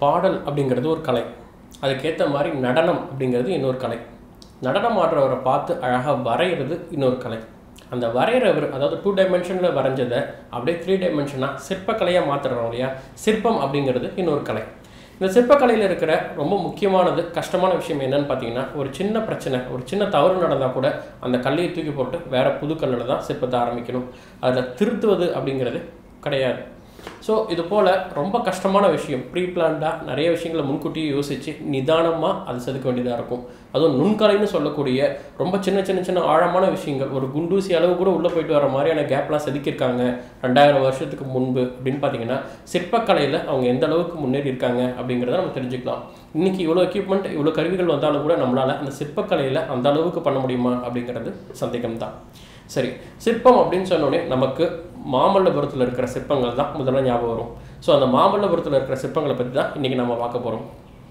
பாடல் அப்படிங்கிறது ஒரு கலை அதுக்கேற்ற மாதிரி நடனம் அப்படிங்கிறது இன்னொரு கலை நடனம் ஆடுறவரை பார்த்து அழகாக வரைகிறது இன்னொரு கலை அந்த வரைகிறவர் அதாவது டூ டைமென்ஷனில் வரைஞ்சதை அப்படியே த்ரீ டைமென்ஷனாக சிற்பக்கலையாக மாற்றுறோம் இல்லையா சிற்பம் அப்படிங்கிறது இன்னொரு கலை இந்த சிற்பக்கலையில் இருக்கிற ரொம்ப முக்கியமானது கஷ்டமான விஷயம் என்னன்னு பார்த்தீங்கன்னா ஒரு சின்ன பிரச்சனை ஒரு சின்ன தவறு நடந்தால் கூட அந்த கல்லையை தூக்கி போட்டு வேற புது கல்லில் தான் சிற்பத்தை ஆரம்பிக்கணும் அதில் திருத்துவது அப்படிங்கிறது கிடையாது ஸோ இது போல் ரொம்ப கஷ்டமான விஷயம் ப்ரீ பிளான்டாக நிறைய விஷயங்களை முன்கூட்டியே யோசித்து நிதானமாக அது செதுக்க வேண்டியதாக இருக்கும் அதுவும் நுண்கலைன்னு சொல்லக்கூடிய ரொம்ப சின்ன சின்ன சின்ன ஆழமான விஷயங்கள் ஒரு குண்டூசி அளவு கூட உள்ளே போயிட்டு வர மாதிரியான கேப்லாம் செதுக்கியிருக்காங்க ரெண்டாயிரம் வருஷத்துக்கு முன்பு அப்படின்னு பார்த்தீங்கன்னா சிற்பக்கலையில் அவங்க எந்த அளவுக்கு முன்னேறி இருக்காங்க அப்படிங்கிறத நம்ம தெரிஞ்சுக்கலாம் இன்றைக்கி இவ்வளோ எக்யூப்மெண்ட் இவ்வளோ கருவிகள் வந்தாலும் கூட நம்மளால் அந்த சிற்பக்கலையில் அந்த அளவுக்கு பண்ண முடியுமா அப்படிங்கிறது சந்தேகம் தான் சரி சிற்பம் அப்படின்னு சொன்னோடனே நமக்கு மாமல்லபுரத்தில் இருக்கிற சிற்பங்கள் தான் முதல்ல ஞாபகம் வரும் ஸோ அந்த மாமல்லபுரத்தில் இருக்கிற சிற்பங்களை பற்றி தான் இன்றைக்கி நம்ம பார்க்க போகிறோம்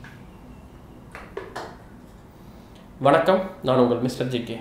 வணக்கம் நான் உங்கள் மிஸ்டர் ஜி கே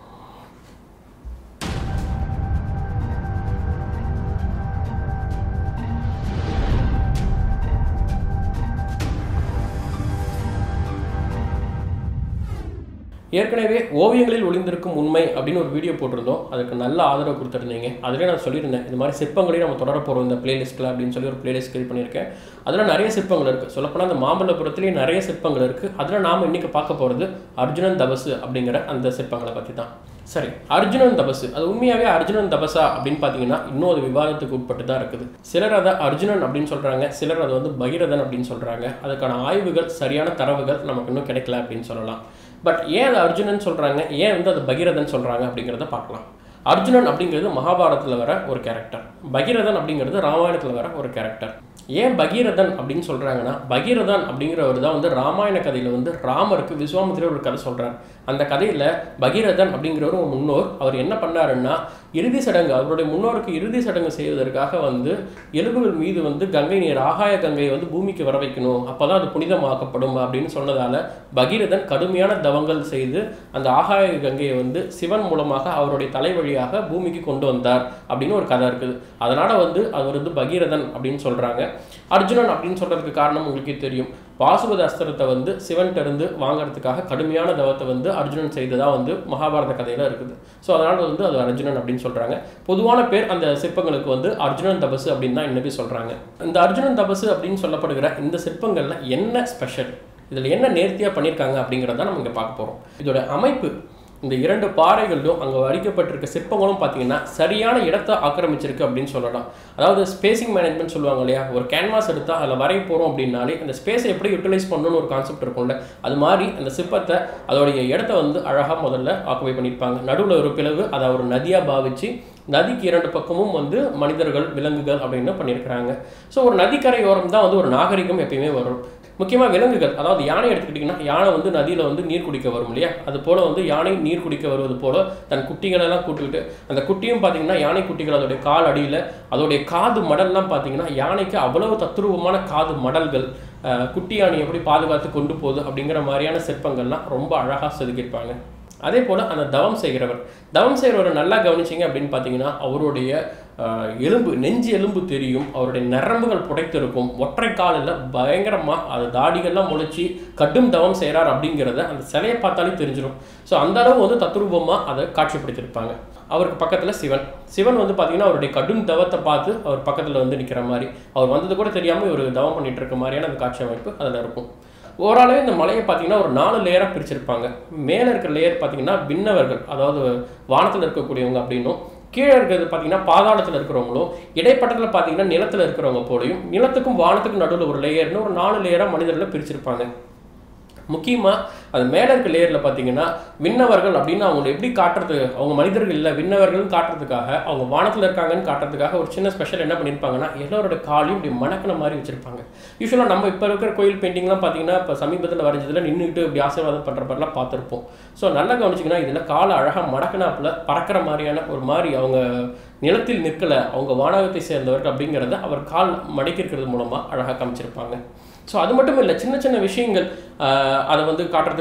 ஏற்கனவே ஓவியங்களில் ஒளிந்திருக்கும் உண்மை அப்படின்னு ஒரு வீடியோ போட்டிருந்தோம் அதுக்கு நல்ல ஆதரவு கொடுத்துருந்தீங்க அதிலே நான் சொல்லியிருந்தேன் இந்த மாதிரி சிற்பங்களையும் நம்ம தொடர போகிறோம் இந்த பிளேலிஸ்ட்டில் அப்படின்னு சொல்லி ஒரு பிளேலிஸ்ட் கிரியேட் பண்ணியிருக்கேன் அதில் நிறைய சிற்பங்கள் இருக்குது சொல்லப்போனால் அந்த மாமல்லபுரத்துலேயே நிறைய சிற்பங்கள் இருக்குது அதில் நாம் இன்றைக்கி பார்க்க போகிறது அர்ஜுனன் தபசு அப்படிங்கிற அந்த சிற்பங்களை பற்றி தான் சரி அர்ஜுனன் தபசு அது உண்மையாகவே அர்ஜுனன் தபசா அப்படின்னு பார்த்தீங்கன்னா இன்னும் அது விவாதத்துக்கு உட்பட்டு தான் இருக்குது சிலர் அதை அர்ஜுனன் அப்படின்னு சொல்கிறாங்க சிலர் அதை வந்து பகிரதன் அப்படின்னு சொல்கிறாங்க அதுக்கான ஆய்வுகள் சரியான தரவுகள் நமக்கு இன்னும் கிடைக்கல அப்படின்னு சொல்லலாம் பட் ஏன் அது அர்ஜுனன் சொல்கிறாங்க ஏன் வந்து அது பகிரதன் சொல்கிறாங்க அப்படிங்கிறத பார்க்கலாம் அர்ஜுனன் அப்படிங்கிறது மகாபாரதத்தில் வர ஒரு கேரக்டர் பகிரதன் அப்படிங்கிறது ராமாயணத்தில் வர ஒரு கேரக்டர் ஏன் பகீரதன் அப்படின்னு சொல்கிறாங்கன்னா பகீரதன் அப்படிங்கிறவர் தான் வந்து ராமாயண கதையில் வந்து ராமருக்கு விஸ்வாமித்திரர் ஒரு கதை சொல்கிறார் அந்த கதையில் பகீரதன் அப்படிங்கிறவர் ஒரு முன்னோர் அவர் என்ன பண்ணாருன்னா இறுதி சடங்கு அவருடைய முன்னோருக்கு இறுதி சடங்கு செய்வதற்காக வந்து எலும்புகள் மீது வந்து கங்கை நீர் ஆகாய கங்கையை வந்து பூமிக்கு வர வைக்கணும் அப்போ தான் அது புனிதமாக்கப்படும் அப்படின்னு சொன்னதால் பகீரதன் கடுமையான தவங்கள் செய்து அந்த ஆகாய கங்கையை வந்து சிவன் மூலமாக அவருடைய தலை வழியாக பூமிக்கு கொண்டு வந்தார் அப்படின்னு ஒரு கதை இருக்குது அதனால் வந்து அவர் வந்து பகீரதன் அப்படின்னு சொல்கிறாங்க அர்ஜுனன் அப்படின்னு சொல்கிறதுக்கு காரணம் உங்களுக்கே தெரியும் பாசுபத அஸ்திரத்தை வந்து சிவன்கிட்ட இருந்து வாங்குறதுக்காக கடுமையான தவத்தை வந்து அர்ஜுனன் செய்ததாக வந்து மகாபாரத கதையில் இருக்குது ஸோ அதனால் வந்து அது அர்ஜுனன் அப்படின்னு சொல்கிறாங்க பொதுவான பேர் அந்த சிற்பங்களுக்கு வந்து அர்ஜுனன் தபசு அப்படின்னு தான் இன்னைக்கு சொல்கிறாங்க இந்த அர்ஜுனன் தபசு அப்படின்னு சொல்லப்படுகிற இந்த சிற்பங்களில் என்ன ஸ்பெஷல் இதில் என்ன நேர்த்தியாக பண்ணியிருக்காங்க அப்படிங்கிறத நம்ம இங்கே பார்க்க போகிறோம் இதோட அமைப்பு இந்த இரண்டு பாறைகளிலும் அங்கே வடிக்கப்பட்டிருக்க சிற்பங்களும் பார்த்தீங்கன்னா சரியான இடத்தை ஆக்கிரமிச்சிருக்கு அப்படின்னு சொல்லலாம் அதாவது ஸ்பேசிங் மேனேஜ்மெண்ட் சொல்லுவாங்க இல்லையா ஒரு கேன்வாஸ் எடுத்தால் அதில் வரைய போகிறோம் அப்படின்னாலே அந்த ஸ்பேஸை எப்படி யூட்டிலைஸ் பண்ணணும்னு ஒரு கான்செப்ட் இருக்கும்ல அது மாதிரி அந்த சிற்பத்தை அதோடைய இடத்த வந்து அழகாக முதல்ல ஆக்குபை பண்ணியிருப்பாங்க நடுவில் ஒரு பிளவு அதை ஒரு நதியாக பாவிச்சு நதிக்கு இரண்டு பக்கமும் வந்து மனிதர்கள் விலங்குகள் அப்படின்னு பண்ணியிருக்கிறாங்க ஸோ ஒரு நதிக்கரையோரம் தான் வந்து ஒரு நாகரிகம் எப்பயுமே வரும் முக்கியமாக விலங்குகள் அதாவது யானை எடுத்துக்கிட்டிங்கன்னா யானை வந்து நதியில் வந்து நீர் குடிக்க வரும் இல்லையா அது போல் வந்து யானை நீர் குடிக்க வருவது போல் தன் குட்டிகளெல்லாம் கூட்டுக்கிட்டு அந்த குட்டியும் பார்த்தீங்கன்னா யானை குட்டிகள் அதோடைய கால் அடியில் அதோடைய காது மடல்லாம் பார்த்தீங்கன்னா யானைக்கு அவ்வளவு தத்ரூபமான காது மடல்கள் குட்டி யானை எப்படி பாதுகாத்து கொண்டு போகுது அப்படிங்கிற மாதிரியான சிற்பங்கள்லாம் ரொம்ப அழகாக செதுக்கியிருப்பாங்க அதே போல் அந்த தவம் செய்கிறவர் தவம் செய்கிறவரை நல்லா கவனிச்சிங்க அப்படின்னு பார்த்தீங்கன்னா அவருடைய எலும்பு நெஞ்சு எலும்பு தெரியும் அவருடைய நரம்புகள் புடைத்திருக்கும் ஒற்றை காலில் பயங்கரமாக அது தாடிகள்லாம் முளைச்சி கடும் தவம் செய்கிறார் அப்படிங்கிறத அந்த சிலையை பார்த்தாலே தெரிஞ்சிடும் ஸோ அந்த அளவு வந்து தத்ரூபமாக அதை காட்சிப்படுத்தியிருப்பாங்க அவருக்கு பக்கத்தில் சிவன் சிவன் வந்து பார்த்தீங்கன்னா அவருடைய கடும் தவத்தை பார்த்து அவர் பக்கத்தில் வந்து நிற்கிற மாதிரி அவர் வந்தது கூட தெரியாமல் ஒரு தவம் பண்ணிட்டு இருக்க மாதிரியான அந்த காட்சி அமைப்பு அதில் இருக்கும் ஓரளவு இந்த மலையை பார்த்தீங்கன்னா ஒரு நாலு லேயராக பிரிச்சிருப்பாங்க மேலே இருக்கிற லேயர் பார்த்தீங்கன்னா விண்ணவர்கள் அதாவது வானத்தில் இருக்கக்கூடியவங்க அப்படின்னும் கீழே இருக்கிறது பார்த்தீங்கன்னா பாதாளத்தில் இருக்கிறவங்களும் இடைப்பட்டத்தில் பார்த்தீங்கன்னா நிலத்தில் இருக்கிறவங்க போலையும் நிலத்துக்கும் வானத்துக்கும் நடுவில் ஒரு லேயர்னு ஒரு நாலு லேயராக மனிதர்களை பிரிச்சிருப்பாங்க முக்கியமாக அது மேலே இருக்க லேயரில் பார்த்தீங்கன்னா விண்ணவர்கள் அப்படின்னு அவங்களை எப்படி காட்டுறது அவங்க மனிதர்கள் இல்லை விண்ணவர்கள்னு காட்டுறதுக்காக அவங்க வானத்தில் இருக்காங்கன்னு காட்டுறதுக்காக ஒரு சின்ன ஸ்பெஷல் என்ன பண்ணியிருப்பாங்கன்னா எல்லாரோட காலையும் இப்படி மணக்கின மாதிரி வச்சுருப்பாங்க யூஸ்வலாக நம்ம இப்போ இருக்கிற கோயில் பெயிண்டிங்லாம் பார்த்தீங்கன்னா இப்போ சமீபத்தில் வரைஞ்சதில் நின்றுக்கிட்டு இப்படி ஆசீர்வாதம் பண்ணுற மாதிரிலாம் பார்த்துருப்போம் ஸோ நல்லா கவனிச்சிங்கன்னா இதில் காலை அழகாக மடக்கினாப்புல பறக்கிற மாதிரியான ஒரு மாதிரி அவங்க நிலத்தில் நிற்கலை அவங்க வானகத்தை சேர்ந்தவர்கள் அப்படிங்கிறத அவர் கால் மடக்கிருக்கிறது மூலமாக அழகாக காமிச்சிருப்பாங்க ஸோ அது மட்டும் இல்லை சின்ன சின்ன விஷயங்கள் அதை வந்து காட்டுறதுக்கு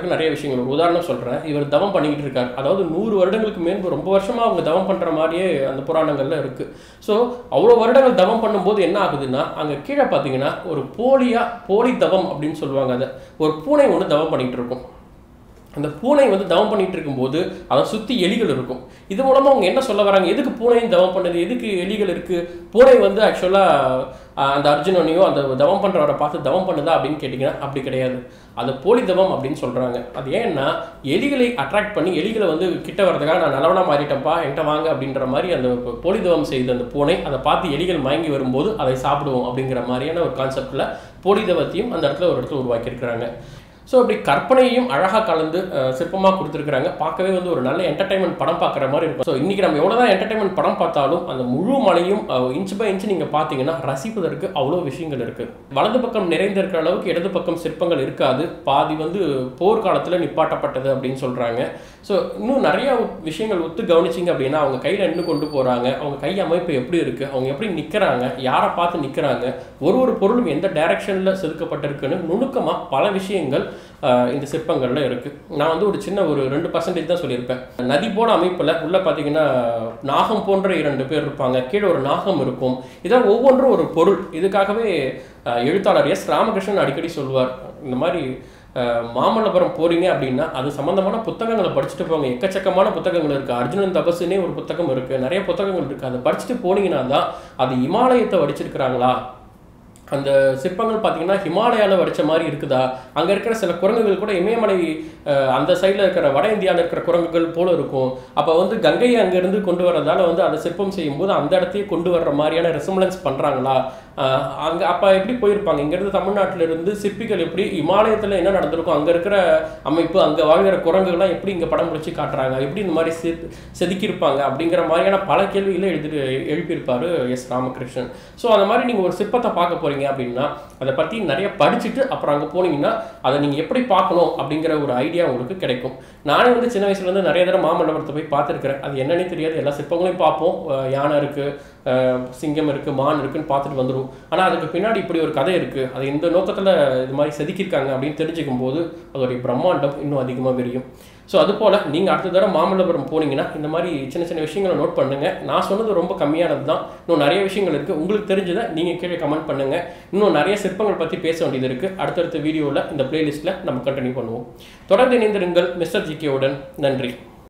பண்ணுறதுக்கு நிறைய விஷயங்கள் ஒரு உதாரணம் சொல்கிறேன் இவர் தவம் பண்ணிக்கிட்டு இருக்கார் அதாவது நூறு வருடங்களுக்கு மேன்பு ரொம்ப வருஷமாக அவங்க தவம் பண்ணுற மாதிரியே அந்த புராணங்கள்ல இருக்குது ஸோ அவ்வளோ வருடங்கள் தவம் பண்ணும்போது என்ன ஆகுதுன்னா அங்கே கீழே பார்த்தீங்கன்னா ஒரு போலியா போலி தவம் அப்படின்னு சொல்லுவாங்க அதை ஒரு பூனை ஒன்று தவம் பண்ணிகிட்டு இருக்கும் அந்த பூனை வந்து தவம் பண்ணிட்டு இருக்கும்போது அதை சுற்றி எலிகள் இருக்கும் இது மூலமாக அவங்க என்ன சொல்ல வராங்க எதுக்கு பூனையும் தவம் பண்ணுது எதுக்கு எலிகள் இருக்குது பூனை வந்து ஆக்சுவலாக அந்த அர்ஜுனனையோ அந்த தவம் பண்ணுறவரை பார்த்து தவம் பண்ணுதா அப்படின்னு கேட்டிங்கன்னா அப்படி கிடையாது அது போலி தவம் அப்படின்னு சொல்கிறாங்க அது ஏன்னா எலிகளை அட்ராக்ட் பண்ணி எலிகளை வந்து கிட்ட வரதுக்காக நான் நல்லவனா மாறிட்டேன்ப்பா என்கிட்ட வாங்க அப்படின்ற மாதிரி அந்த போலி தவம் செய்த அந்த பூனை அதை பார்த்து எலிகள் மயங்கி வரும்போது அதை சாப்பிடுவோம் அப்படிங்கிற மாதிரியான ஒரு கான்செப்டில் போலி தவத்தையும் அந்த இடத்துல ஒரு இடத்துல உருவாக்கியிருக்கிறாங்க ஸோ அப்படி கற்பனையையும் அழகாக கலந்து சிற்பமாக கொடுத்துருக்குறாங்க பார்க்கவே வந்து ஒரு நல்ல என்டர்டைன்மெண்ட் படம் பார்க்குற மாதிரி இருக்கும் ஸோ இன்றைக்கி நம்ம எவ்வளோ தான் என்டர்டைன்மெண்ட் படம் பார்த்தாலும் அந்த முழு மலையும் இன்ச் பை இன்ச் நீங்கள் பார்த்தீங்கன்னா ரசிப்பதற்கு அவ்வளோ விஷயங்கள் இருக்குது வலது பக்கம் நிறைந்திருக்கிற அளவுக்கு இடது பக்கம் சிற்பங்கள் இருக்காது பாதி வந்து போர்க்காலத்தில் நிப்பாட்டப்பட்டது அப்படின்னு சொல்கிறாங்க ஸோ இன்னும் நிறைய விஷயங்கள் ஒத்து கவனிச்சிங்க அப்படின்னா அவங்க கையில் நின்று கொண்டு போகிறாங்க அவங்க கை அமைப்பு எப்படி இருக்குது அவங்க எப்படி நிற்கிறாங்க யாரை பார்த்து நிற்கிறாங்க ஒரு ஒரு பொருளும் எந்த டைரக்ஷனில் செதுக்கப்பட்டிருக்குன்னு நுணுக்கமாக பல விஷயங்கள் ஆஹ், இந்த சிற்பங்களில் இருக்குது நான் வந்து ஒரு சின்ன ஒரு ரெண்டு பர்சன்டேஜ் தான் சொல்லியிருப்பேன் நதி போல அமைப்பில் உள்ளே பார்த்தீங்கன்னா நாகம் போன்ற இரண்டு பேர் இருப்பாங்க கீழே ஒரு நாகம் இருக்கும் இதெல்லாம் ஒவ்வொன்றும் ஒரு பொருள் இதுக்காகவே ஆஹ், எழுத்தாளர் எஸ் ராமகிருஷ்ணன் அடிக்கடி சொல்லுவார் இந்த மாதிரி அஹ், மாமல்லபுரம் போறீங்க அப்படின்னா அது சம்பந்தமான புத்தகங்களை படிச்சுட்டு போங்க எக்கச்சக்கமான புத்தகங்கள் இருக்குது அர்ஜுனன் தபசுனே ஒரு புத்தகம் இருக்குது நிறைய புத்தகங்கள் இருக்குது அதை படிச்சுட்டு போனீங்கன்னா தான் அது இமாலயத்தை வடிச்சிருக்கிறாங்களா அந்த சிற்பங்கள் பார்த்தீங்கன்னா ஹிமாலயாவில் வடிச்ச மாதிரி இருக்குதா அங்கே இருக்கிற சில குரங்குகள் கூட இமயமலை அஹ், அந்த சைடில் இருக்கிற வட இந்தியாவில் இருக்கிற குரங்குகள் போல இருக்கும் அப்போ வந்து கங்கையை அங்கேருந்து கொண்டு வரதால வந்து அதை சிற்பம் செய்யும்போது அந்த இடத்தையே கொண்டு வர்ற மாதிரியான ரெசம்பலன்ஸ் பண்ணுறாங்களா அங்கே அப்போ எப்படி போயிருப்பாங்க இங்கேருந்து தமிழ்நாட்டில இருந்து சிற்பிகள் எப்படி இமாலயத்தில் என்ன நடந்திருக்கும் அங்கே இருக்கிற அமைப்பு அங்கே வாழ்கிற குரங்குகள்லாம் எப்படி இங்கே படம் பிடிச்சி காட்டுறாங்க எப்படி இந்த மாதிரி செ செதுக்கியிருப்பாங்க அப்படிங்கிற மாதிரியான பல கேள்விகளை எழுதி எழுப்பியிருப்பாரு எஸ் ராமகிருஷ்ணன் ஸோ அந்த மாதிரி நீங்கள் ஒரு சிற்பத்தை பார்க்க போறீங்க அப்படின்னா அதை பற்றி நிறைய படிச்சுட்டு அப்புறம் அங்கே போனீங்கன்னா அதை நீங்கள் எப்படி பார்க்கணும் அப்படிங்கிற ஒரு ஐடியா உங்களுக்கு கிடைக்கும் நானே வந்து சின்ன வயசுலேருந்து நிறைய தடவை மாமல்லபுரத்தை போய் பார்த்துருக்கிறேன் அது என்னன்னே தெரியாது எல்லா சிற்பங்களையும் பார்ப்போம் அஹ் யானை இருக்குது சிங்கம் இருக்குது மான் இருக்குன்னு பார்த்துட்டு வந்துடும் ஆனால் அதுக்கு பின்னாடி இப்படி ஒரு கதை இருக்குது அது இந்த நோக்கத்தில் இது மாதிரி செதுக்கியிருக்காங்க அப்படின்னு தெரிஞ்சுக்கும் போது அதோடைய பிரம்மாண்டம் இன்னும் அதிகமாக விரியும் ஸோ அது போல் நீங்கள் அடுத்த தடவை மாமல்லபுரம் போனீங்கன்னா இந்த மாதிரி சின்ன சின்ன விஷயங்களை நோட் பண்ணுங்கள் நான் சொன்னது ரொம்ப கம்மியானது தான் இன்னும் நிறைய விஷயங்கள் இருக்குது உங்களுக்கு தெரிஞ்சதை நீங்கள் கீழே கமெண்ட் பண்ணுங்கள் இன்னும் நிறைய சிற்பங்கள் பற்றி பேச வேண்டியது இருக்குது அடுத்தடுத்த வீடியோவில் இந்த பிளேலிஸ்ட்டில் நம்ம கண்டினியூ பண்ணுவோம் தொடர்ந்து இணைந்திருங்கள் மிஸ்டர் ஜிகேவுடன் நன்றி